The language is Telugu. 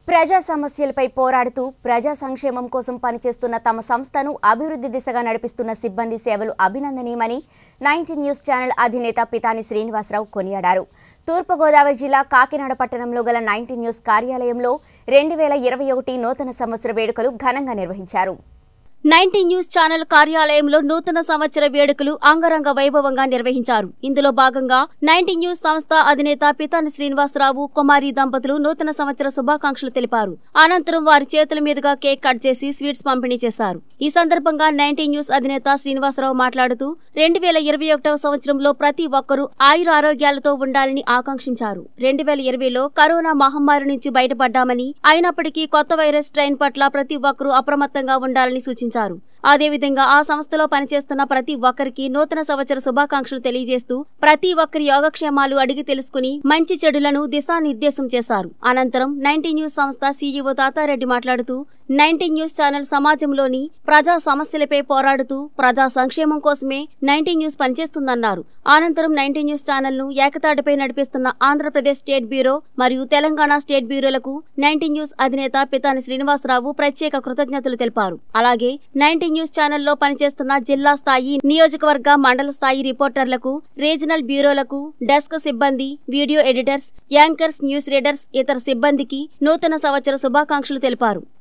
ప్రజా సమస్యలపై పోరాడుతూ ప్రజా సంక్షేమం కోసం పనిచేస్తున్న తమ సంస్థను అభివృద్ధి దిశగా నడిపిస్తున్న సిబ్బంది సేవలు అభినందనీయమని నైన్టీన్ న్యూస్ ఛానల్ అధినేత పితాని శ్రీనివాసరావు కొనియాడారు తూర్పుగోదావరి జిల్లా కాకినాడ పట్టణంలో గల నైన్టీన్ న్యూస్ కార్యాలయంలో రెండు వేల ఇరవై ఒకటి నూతన సంవత్సర వేడుకలు ఘనంగా నిర్వహించారు నైన్టీ న్యూస్ ఛానల్ కార్యాలయంలో నూతన సంవత్సర వేడుకలు అంగరంగ వైభవంగా నిర్వహించారు ఇందులో భాగంగా నైన్టీ న్యూస్ సంస్థ అధినేత పితాని శ్రీనివాసరావు కుమారి దంపతులు నూతన సంవత్సర శుభాకాంక్షలు తెలిపారు అనంతరం వారి చేతుల మీదుగా కేక్ కట్ చేసి స్వీట్స్ పంపిణీ చేశారు ఈ సందర్భంగా నైన్టీ న్యూస్ అధినేత శ్రీనివాసరావు మాట్లాడుతూ రెండు వేల ఇరవై ఒకటవ సంవత్సరంలో ప్రతి ఒక్కరూ ఆయుర ఆరోగ్యాలతో ఉండాలని ఆకాంక్షించారు రెండు వేల ఇరవైలో కరోనా మహమ్మారి నుంచి బయటపడ్డామని అయినప్పటికీ కొత్త వైరస్ స్ట్రెయిన్ పట్ల ప్రతి ఒక్కరూ అప్రమత్తంగా ఉండాలని సూచించారు అదేవిధంగా ఆ సంస్థలో పనిచేస్తున్న ప్రతి ఒక్కరికి నూతన సంవత్సర శుభాకాంక్షలు తెలియజేస్తూ ప్రతి ఒక్కరి యోగక్షేమాలు అడిగి తెలుసుకుని మంచి చెడులను దిశానిర్దేశం చేశారు అనంతరం నైన్టీ న్యూస్ సంస్థ సీఈఓ తాతారెడ్డి మాట్లాడుతూ నైన్టీ న్యూస్ ఛానల్ సమాజంలోని ప్రజా సమస్యలపై పోరాడుతూ ప్రజా సంక్షేమం కోసమే నైన్టీ న్యూస్ పనిచేస్తుందన్నారు అనంతరం నైన్టీ న్యూస్ ఛానల్ ను ఏకతాటిపై నడిపిస్తున్న ఆంధ్రప్రదేశ్ స్టేట్ బ్యూరో మరియు తెలంగాణ స్టేట్ బ్యూరోలకు నైన్టీ న్యూస్ అధినేత పితాని శ్రీనివాసరావు ప్రత్యేక కృతజ్ఞతలు తెలిపారు అలాగే నైన్టీ న్యూస్ ఛానల్లో పనిచేస్తున్న జిల్లా స్థాయి నియోజకవర్గ మండల స్థాయి రిపోర్టర్లకు రీజనల్ బ్యూరోలకు డెస్క్ సిబ్బంది video editors anchors news readers ఇతర సిబ్బందికి నూతన సంవత్సర శుభాకాంక్షలు తెలిపారు